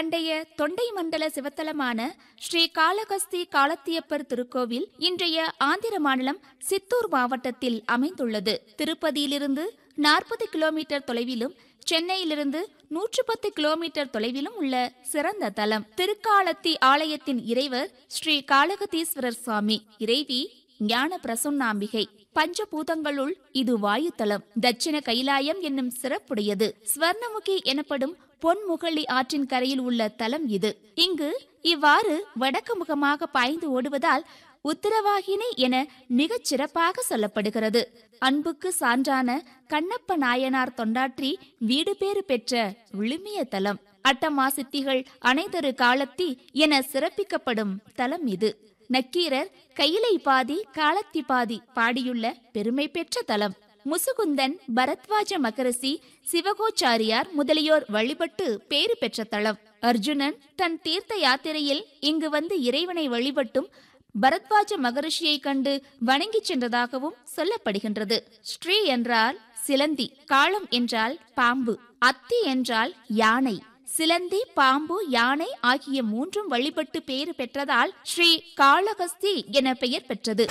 பண்டைய தொண்டை மண்டல சிவத்தலமான ஸ்ரீ காளகஸ்தி காலத்தியப்பர் திருக்கோவில் இன்றைய ஆந்திர மாநிலம் சித்தூர் மாவட்டத்தில் அமைந்துள்ளது திருப்பதியிலிருந்து நாற்பது கிலோமீட்டர் தொலைவிலும் சென்னையிலிருந்து நூற்று பத்து கிலோமீட்டர் தொலைவிலும் உள்ள சிறந்த தலம் திருக்காலத்தி ஆலயத்தின் இறைவர் ஸ்ரீ காளகதீஸ்வரர் சுவாமி இறைவி ஞான பிரசன்னாம்பிகை பஞ்சபூதங்களுள் இது வாயுத்தலம் தட்சிண கைலாயம் என்னும் சிறப்புடையது ஸ்வர்ணமுகி எனப்படும் பொன்முகழி ஆற்றின் கரையில் உள்ள தலம் இது இங்கு இவ்வாறு வடக்கு முகமாக பாய்ந்து ஓடுவதால் உத்தரவாகினி என மிகச் சிறப்பாக சொல்லப்படுகிறது அன்புக்கு சான்றான கண்ணப்ப நாயனார் தொண்டாற்றி வீடு பேறு பெற்ற விழுமிய தலம் அட்டமா சித்திகள் அனைதரு காலத்தி என சிறப்பிக்கப்படும் தலம் இது நக்கீரர் கையிலை பாதி காலத்தி பாதி பாடியுள்ள பெருமை பெற்ற தலம் முசுகுந்தன் பரத்வாஜ மகரிஷி சிவகோச்சாரியார் முதலியோர் வழிபட்டு பேறு பெற்ற தலம் அர்ஜுனன் தன் தீர்த்த யாத்திரையில் இங்கு வந்து இறைவனை வழிபட்டும் பரத்வாஜ மகரிஷியை கண்டு வணங்கிச் சென்றதாகவும் சொல்லப்படுகின்றது ஸ்ரீ என்றால் சிலந்தி காளம் என்றால் பாம்பு அத்தி என்றால் யானை சிலந்தி பாம்பு யானை ஆகிய மூன்றும் வழிபட்டு பேறு பெற்றதால் ஸ்ரீ காளகஸ்தி என பெயர் பெற்றது